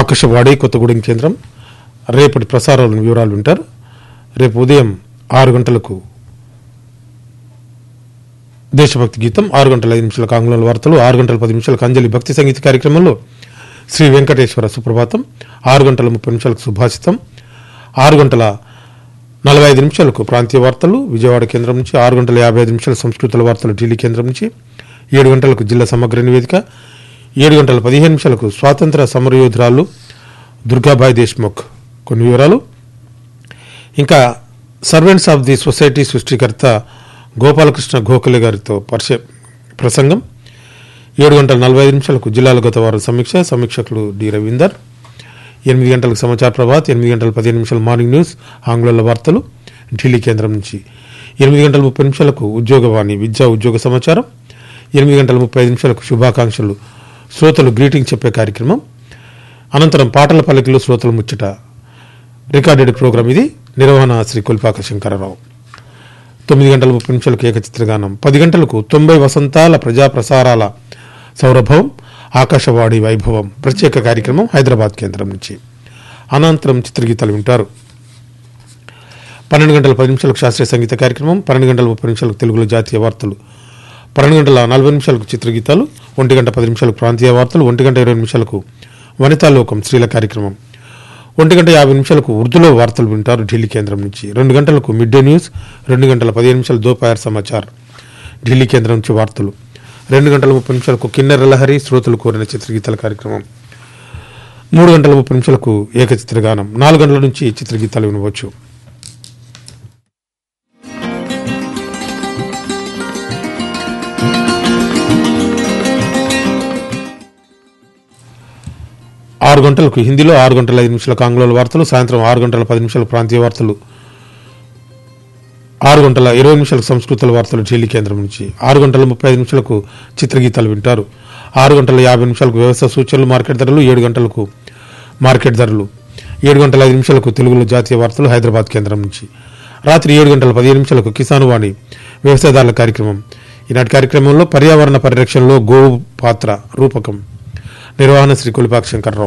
ఆకాశవాణి కొత్తగూడెం కేంద్రం రేపటి ప్రసారాల వివరాలు వింటారు రేపు ఉదయం ఆరు గంటలకు దేశభక్తి గీతం ఆరు గంటల ఐదు నిమిషాలకు ఆంగ్లంలో వార్తలు ఆరు గంటల పది నిమిషాలకు అంజలి భక్తి సంగీత కార్యక్రమంలో శ్రీ వెంకటేశ్వర సుప్రభాతం ఆరు గంటల ముప్పై నిమిషాలకు సుభాషితం ఆరు గంటల నలభై ఐదు నిమిషాలకు ప్రాంతీయ వార్తలు విజయవాడ కేంద్రం నుంచి ఆరు గంటల యాభై ఐదు నిమిషాల సంస్కృతుల వార్తలు ఢిల్లీ కేంద్రం నుంచి ఏడు గంటలకు జిల్లా సమగ్ర నివేదిక ఏడు గంటల పదిహేను నిమిషాలకు స్వాతంత్ర సమరయోధురాలు దుర్గాబాయ్ దేశ్ముఖ్ కొన్ని వివరాలు ఇంకా సర్వెంట్స్ ఆఫ్ ది సొసైటీ సృష్టికర్త గోపాలకృష్ణ గోఖలే గారితో పరిచయ ప్రసంగం ఏడు గంటల నలభై ఐదు నిమిషాలకు జిల్లాల గత వారం సమీక్ష సమీక్షకులు డి రవీందర్ ఎనిమిది గంటలకు సమాచార ప్రభాత్ ఎనిమిది గంటల పదిహేను నిమిషాలు మార్నింగ్ న్యూస్ ఆంగ్లంలో వార్తలు ఢిల్లీ కేంద్రం నుంచి ఎనిమిది గంటల ముప్పై నిమిషాలకు ఉద్యోగవాణి విద్యా ఉద్యోగ సమాచారం ఎనిమిది గంటల ముప్పై ఐదు నిమిషాలకు శుభాకాంక్షలు శ్రోతలు గ్రీటింగ్ చెప్పే కార్యక్రమం అనంతరం పాటల పల్లకిలో శ్రోతలు ముచ్చట రికార్డెడ్ ప్రోగ్రాం ఇది నిర్వహణ శ్రీ కొల్పాక శంకరరావు తొమ్మిది గంటల ముప్పై నిమిషాలకు ఏకచిత్రగానం పది గంటలకు తొంభై వసంతాల ప్రజా ప్రసారాల సౌరభవం ఆకాశవాణి వైభవం ప్రత్యేక కార్యక్రమం హైదరాబాద్ కేంద్రం నుంచి అనంతరం చిత్రగీతాలు వింటారు పన్నెండు గంటల పది నిమిషాలకు శాస్త్రీయ సంగీత కార్యక్రమం పన్నెండు గంటల ముప్పై నిమిషాలకు తెలుగులో జాతీయ వార్తలు పన్నెండు గంటల నలభై నిమిషాలకు చిత్రగీతాలు ఒంటి గంట పది నిమిషాలకు ప్రాంతీయ వార్తలు ఒంటి గంట ఇరవై నిమిషాలకు వనితాలోకం స్త్రీల కార్యక్రమం ఒంటి గంట యాభై నిమిషాలకు ఉర్దూలో వార్తలు వింటారు ఢిల్లీ కేంద్రం నుంచి రెండు గంటలకు మిడ్ డే న్యూస్ రెండు గంటల పదిహేను నిమిషాలు దోపాయర్ సమాచార్ ఢిల్లీ కేంద్రం నుంచి వార్తలు రెండు గంటల ముప్పై నిమిషాలకు కిన్నెర లహరి శ్రోతలు కోరిన చిత్రగీతాల కార్యక్రమం మూడు గంటల ముప్పై నిమిషాలకు ఏకచిత్రగానం నాలుగు గంటల నుంచి చిత్రగీతాలు వినవచ్చు ఆరు గంటలకు హిందీలో ఆరు గంటల ఐదు నిమిషాలకు ఆంగ్లంలో వార్తలు సాయంత్రం ఆరు గంటల పది నిమిషాలకు ప్రాంతీయ వార్తలు ఆరు గంటల ఇరవై నిమిషాలకు సంస్కృతుల వార్తలు ఢిల్లీ కేంద్రం నుంచి ఆరు గంటల ముప్పై ఐదు నిమిషాలకు చిత్రగీతాలు వింటారు ఆరు గంటల యాభై నిమిషాలకు వ్యవసాయ సూచనలు మార్కెట్ ధరలు ఏడు గంటలకు మార్కెట్ ధరలు ఏడు గంటల ఐదు నిమిషాలకు తెలుగులో జాతీయ వార్తలు హైదరాబాద్ కేంద్రం నుంచి రాత్రి ఏడు గంటల పదిహేను నిమిషాలకు కిసాన్ వాణి వ్యవసాయదారుల కార్యక్రమం ఈనాటి కార్యక్రమంలో పర్యావరణ పరిరక్షణలో గోవు పాత్ర రూపకం నిర్వహణ శ్రీ కొలిపాక శంకర్రావు